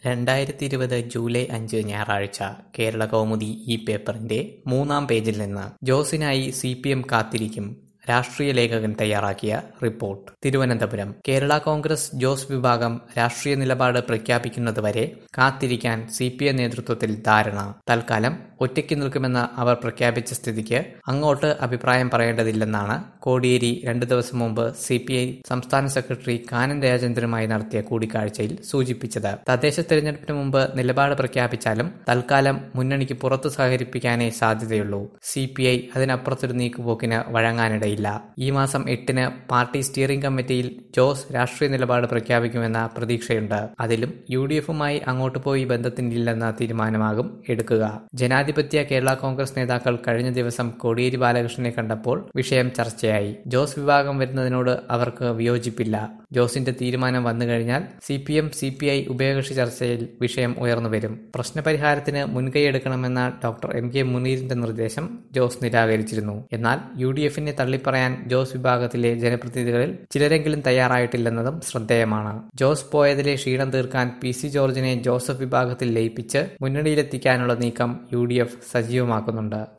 രണ്ടായിരത്തി ഇരുപത് ജൂലൈ അഞ്ച് ഞായറാഴ്ച കേരള കൗമുദി ഈ പേപ്പറിന്റെ മൂന്നാം പേജിൽ നിന്ന് ജോസിനായി സി പി എം കാത്തിരിക്കും രാഷ്ട്രീയ ലേഖകൻ തയ്യാറാക്കിയ റിപ്പോർട്ട് തിരുവനന്തപുരം കേരള കോൺഗ്രസ് ജോസ് വിഭാഗം രാഷ്ട്രീയ നിലപാട് പ്രഖ്യാപിക്കുന്നതുവരെ കാത്തിരിക്കാൻ സി പി എം നേതൃത്വത്തിൽ ധാരണ തൽക്കാലം ഒറ്റയ്ക്ക് നിൽക്കുമെന്ന് അവർ പ്രഖ്യാപിച്ച സ്ഥിതിക്ക് അങ്ങോട്ട് അഭിപ്രായം പറയേണ്ടതില്ലെന്നാണ് കോടിയേരി രണ്ടു ദിവസം മുമ്പ് സി പി ഐ സംസ്ഥാന സെക്രട്ടറി കാനൻ രാജേന്ദ്രനുമായി നടത്തിയ കൂടിക്കാഴ്ചയിൽ സൂചിപ്പിച്ചത് തദ്ദേശ തെരഞ്ഞെടുപ്പിന് മുമ്പ് നിലപാട് പ്രഖ്യാപിച്ചാലും തൽക്കാലം മുന്നണിക്ക് പുറത്തു സഹകരിപ്പിക്കാനേ സാധ്യതയുള്ളൂ സി പി ഐ അതിനപ്പുറത്തൊരു നീക്കുപോക്കിന് വഴങ്ങാനിടയില്ല ഈ മാസം എട്ടിന് പാർട്ടി സ്റ്റിയറിംഗ് കമ്മിറ്റിയിൽ ജോസ് രാഷ്ട്രീയ നിലപാട് പ്രഖ്യാപിക്കുമെന്ന പ്രതീക്ഷയുണ്ട് അതിലും യു ഡി എഫുമായി അങ്ങോട്ട് പോയി ബന്ധത്തിനില്ലെന്ന തീരുമാനമാകും എടുക്കുക ജനാധിപത്യ കേരള കോൺഗ്രസ് നേതാക്കൾ കഴിഞ്ഞ ദിവസം കോടിയേരി ബാലകൃഷ്ണനെ കണ്ടപ്പോൾ വിഷയം ചർച്ചയായി ജോസ് വിഭാഗം വരുന്നതിനോട് അവർക്ക് വിയോജിപ്പില്ല ജോസിന്റെ തീരുമാനം വന്നു കഴിഞ്ഞാൽ C P M C P I ഉഭയകക്ഷി ചർച്ചയിൽ വിഷയം ഉയർന്നുവരും പ്രശ്നപരിഹാരത്തിന് മുൻകൈയെടുക്കണമെന്ന ഡോക്ടർ എം കെ മുനീറിന്റെ നിർദ്ദേശം ജോസ് നിരാകരിച്ചിരുന്നു എന്നാൽ യു ഡി എഫിനെ തള്ളിപ്പറയാൻ ജോസ് വിഭാഗത്തിലെ ജനപ്രതിനിധികളിൽ ചിലരെങ്കിലും തയ്യാറായിട്ടില്ലെന്നതും ശ്രദ്ധേയമാണ് ജോസ് പോയതിലെ ക്ഷീണം തീർക്കാൻ പി സി ജോർജിനെ ജോസഫ് വിഭാഗത്തിൽ ലയിപ്പിച്ച് മുന്നണിയിലെത്തിക്കാനുള്ള നീക്കം യു ഡി എഫ് സജീവമാക്കുന്നുണ്ട്